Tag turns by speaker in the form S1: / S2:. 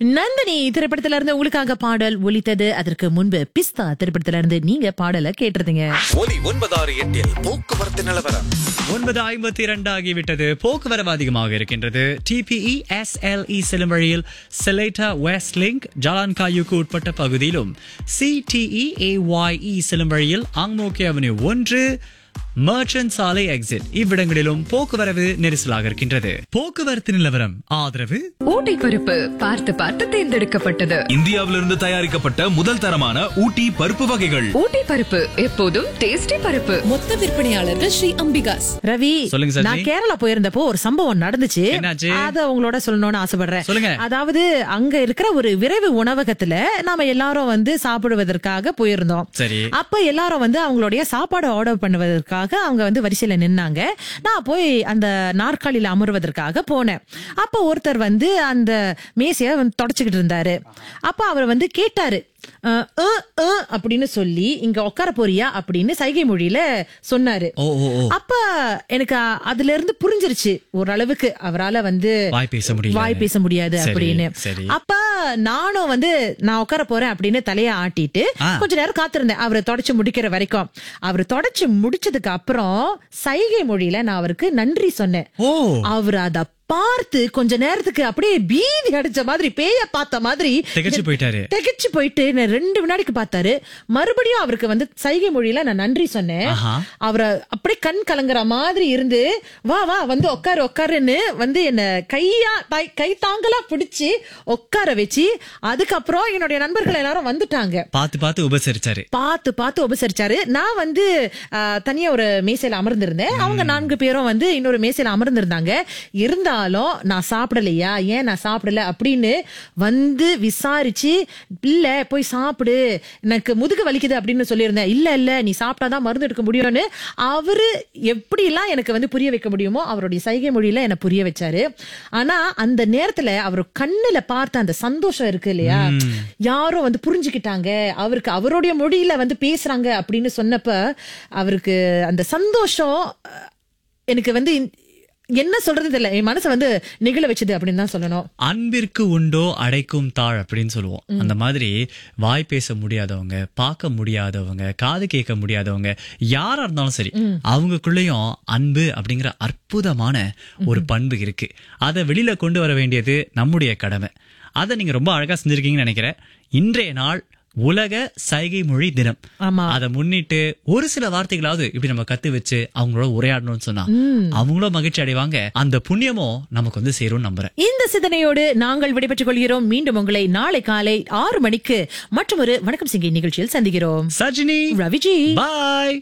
S1: நந்தினி திரைப்படத்துல இருந்து உங்களுக்காக பாடல் ஒலித்தது அதற்கு முன்பு பிஸ்தா திரைப்படத்துல இருந்து நீங்க பாடலை கேட்டிருந்தீங்க
S2: ஒலி ஒன்பதாறு எட்டில் போக்குவரத்து நிலவரம்
S3: ஒன்பது ஐம்பத்தி இரண்டு ஆகிவிட்டது போக்குவரவு அதிகமாக இருக்கின்றது டிபிஇ எஸ்எல்இ செல்லும் வழியில் செலேட்டா வெஸ்ட் லிங்க் ஜலான் காயுக்கு உட்பட்ட பகுதியிலும் சிடிஇ ஏஒய்இ செல்லும் வழியில் ஆங்மோக்கே அவென்யூ ஒன்று மர்ச்சன்ட் சாலை எக்ஸிட் இவ்விடங்களிலும் போக்குவரவு நெரிசலாக இருக்கின்றது போக்குவரத்து நிலவரம் ஆதரவு
S4: ஊட்டி பருப்பு பார்த்து பார்த்து தேர்ந்தெடுக்கப்பட்டது
S5: இந்தியாவிலிருந்து தயாரிக்கப்பட்ட முதல் தரமான ஊட்டி பருப்பு வகைகள்
S4: ஊட்டி பருப்பு எப்போதும் டேஸ்டி பருப்பு
S6: மொத்த விற்பனையாளர்கள் ஸ்ரீ அம்பிகாஸ்
S1: ரவி
S3: சொல்லுங்க சஜினி.
S1: நான் கேரளா போயிருந்தப்போ ஒரு சம்பவம் நடந்துச்சு
S3: என்னாச்சு?
S1: அத உங்களோட சொல்லணும்னு ஆசைப்படுறேன்
S3: சொல்லுங்க.
S1: அதாவது அங்க இருக்கிற ஒரு விரைவு உணவகத்துல நாம எல்லாரும் வந்து சாப்பிடுவதற்காக போயிருந்தோம்
S3: சரி.
S1: அப்ப எல்லாரும் வந்து அவங்களுடைய சாப்பாடு ஆர்டர் பண்ணுவதற்காக அவங்க வந்து வரிசையில நின்னாங்க நான் போய் அந்த நாற்காலியில அமர்வதற்காக போனேன் அப்ப ஒருத்தர் வந்து அந்த மேசைய வந்து தொடச்சுக்கிட்டு இருந்தாரு அப்ப அவர் வந்து கேட்டாரு அஹ், அஹ், அஹ் அப்படின்னு சொல்லி இங்க உட்கார போறியா அப்படின்னு சைகை மொழியில சொன்னாரு
S3: ஓ ஓ ஓ
S1: அப்ப எனக்கு அதுல இருந்து புரிஞ்சிருச்சு ஓரளவுக்கு அவரால வந்து
S3: வாய் பேச முடியல.
S1: வாய் பேச முடியாது
S3: சரி,
S1: அப்படின்னு
S3: சரி.
S1: அப்ப நானும் வந்து நான் உட்கார போறேன் அப்படின்னு தலைய ஆட்டிட்டு
S3: ஆ.
S1: கொஞ்ச நேரம் காத்திருந்தேன் அவரை தொடச்சு முடிக்கிற வரைக்கும் அவர் தொடச்சு முடிச்சதுக்கு அப்புறம் சைகை மொழியில நான் அவருக்கு நன்றி சொன்னேன்
S3: ஓ
S1: அவர் அத பார்த்து கொஞ்ச நேரத்துக்கு அப்படியே பீதி அடிச்ச மாதிரி பேய பார்த்த மாதிரி
S3: திகைச்சு போயிட்டாரு.
S1: திகைச்சு போயிட்டு நான் ரெண்டு வினாடிக்கு பார்த்தாரு மறுபடியும் அவருக்கு வந்து சைகை மொழியில நான் நன்றி சொன்னேன்
S3: ஆஹா.
S1: அவரை அப்படியே கண் கலங்குற மாதிரி இருந்து வா வா வந்து உட்காரு உட்காருன்னு வந்து என்ன கையா தை- கை தாங்கலா பிடிச்சு உட்கார வச்சு அதுக்கப்புறம் என்னுடைய நண்பர்கள் எல்லாரும் வந்துட்டாங்க
S3: பார்த்து பார்த்து உபசரிச்சாரு
S1: பார்த்து பார்த்து உபசரிச்சாரு நான் வந்து ஆ, தனியா ஒரு மேசையில அமர்ந்திருந்தேன் அவங்க நான்கு பேரும் வந்து இன்னொரு மேசையில அமர்ந்திருந்தாங்க இருந்தாலும் நான் சாப்பிடலையா ஏன் நான் சாப்பிடல அப்படின்னு வந்து விசாரிச்சு இல்ல போய் சாப்பிடு எனக்கு முதுகு வலிக்குது அப்படின்னு சொல்லியிருந்தேன் இல்ல இல்ல நீ சாப்பிட்டாதான் மருந்து எடுக்க முடியும்னு அவரு எப்படி எல்லாம் எனக்கு வந்து புரிய வைக்க முடியுமோ அவருடைய சைகை மொழியில என்ன புரிய வச்சாரு ஆனா அந்த நேரத்துல அவர் கண்ணுல பார்த்த அந்த சந்தோஷம் இருக்கு இல்லையா யாரோ வந்து புரிஞ்சுக்கிட்டாங்க அவருக்கு அவருடைய மொழியில வந்து பேசுறாங்க அப்படின்னு சொன்னப்ப அவருக்கு அந்த சந்தோஷம் அஹ், எனக்கு வந்து இந்த- என்ன சொல்றது தெரியல என் மனசை வந்து நிகழ வச்சது அப்படின்னு தான் சொல்லணும்
S3: அன்பிற்கு உண்டோ அடைக்கும் தாழ் அப்படின்னு சொல்லுவோம் அந்த மாதிரி வாய் பேச முடியாதவங்க பார்க்க முடியாதவங்க காது கேட்க முடியாதவங்க யாரா இருந்தாலும் சரி அவங்களுக்குள்ளேயும் அன்பு அப்படிங்கிற அற்புதமான ஒரு பண்பு இருக்கு அதை வெளியில கொண்டு வர வேண்டியது நம்முடைய கடமை அதை நீங்க ரொம்ப அழகா செஞ்சிருக்கீங்கன்னு நினைக்கிறேன் இன்றைய நாள் உலக சைகை மொழி தினம்
S1: ஆமா.
S3: அதை முன்னிட்டு ஒரு சில வார்த்தைகளாவது இப்படி நம்ம கத்து வச்சு அவங்களோட உரையாடணும்னு சொன்னா அவங்களும் மகிழ்ச்சி அடைவாங்க அந்த புண்ணியமும் நமக்கு வந்து சேரும்னு நம்புறேன்
S1: இந்த சிந்தனையோடு நாங்கள் விடைபெற்றுக் கொள்கிறோம் மீண்டும் உங்களை நாளை காலை ஆறு மணிக்கு மற்றொரு வணக்கம் சிங்கி நிகழ்ச்சியில் சந்திக்கிறோம்
S3: சஜினி
S1: ரவிஜி
S3: பாய்